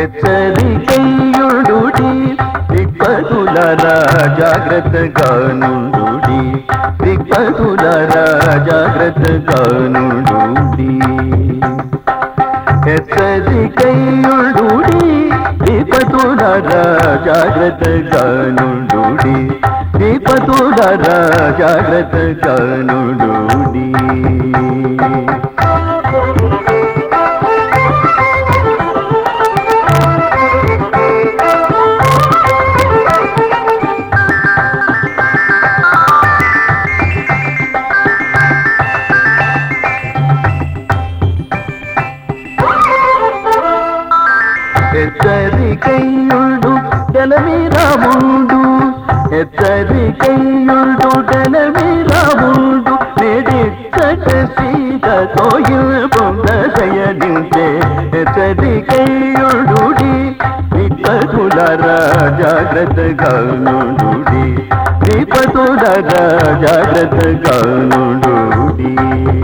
హెచ్చరికయ్యుడుడి దిక్పతులరా జాగ్రత్తగా నుండుడి దిక్పతులరా జాగ్రత్తగా నుండుడి హెచ్చరికయ్యుడుడి విపతులరా జాగ్రత్తగా నుండుడి విపతులరా జాగ్రత్తగా నుండుడి హెచ్చరికయ్యుడు జలమీరాముండు హెచ్చరికయ్యుడు జలమీరాముండు నేడిచ్చట సీతతో పొందయనించే హెచ్చరికయ్యుడుడి విపతులరా జాగ్రత్తగా నుండుడి విపతులరా జాగ్రత్తగా నుండుడి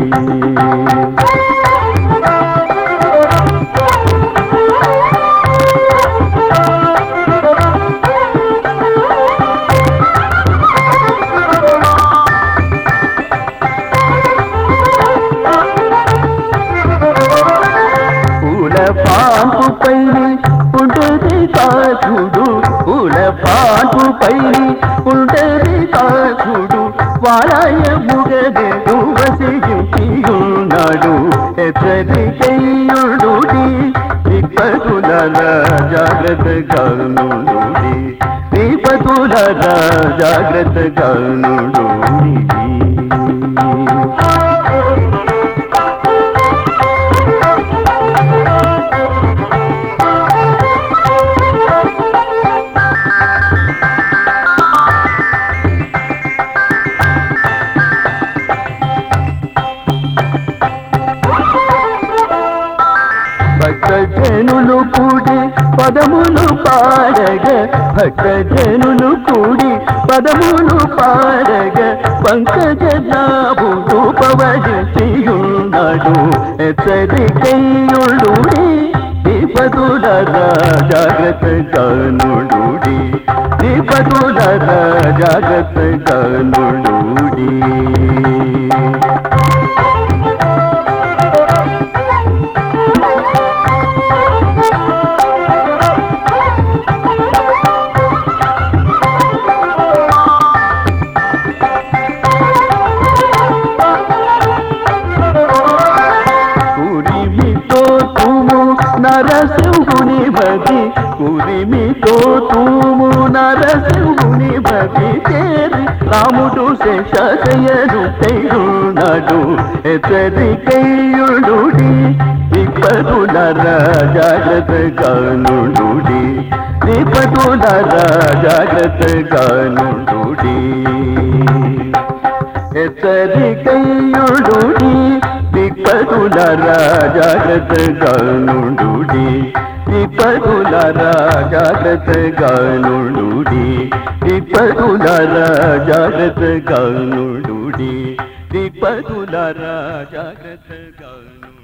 పూల పాంపు పైని ఉండేది కాచుడు పూల పాంపు పైని ఉండేది కాచుడు వారాయ ముగదేడు వసించియున్నాడు హెచ్చరికయ్యుడుడి విపతుల జాగ్రత్తగా నుండుడి విపతుల జాగ్రత్తగా నుండుడి భక్తజనులు కూడి పదములు పాడగ భక్తజనులు కూడి పదములు పాడగ పంకజనాభుడు పవడియున్నాడు హెచ్చరికయ్యుడుడి విపతుల జాగ్రత్తగా నుండుడి విపతుల జాగ్రత్తగా నుండుడి కురిమితో తుము నరసింహుని భక్తి కురిమితో తుము నరసింహుని భక్తి చేరి రాముడు శేషయను తెయున్నాడు హెచ్చరికయ్యుడుడి విపతులర జాగ్రత్తగా నుండుడి విపతులర జాగ్రత్తగా నుండుడి హెచ్చరికయ్యుడుడి విపతులరా జాగ్రత్తగా నుండుడి విపతులరా జాగ్రత్తగా నుండుడి విపతులరా జాగ్రత్తగా నుండుడి విపతులరా జాగ్రత్తగా నుండుడి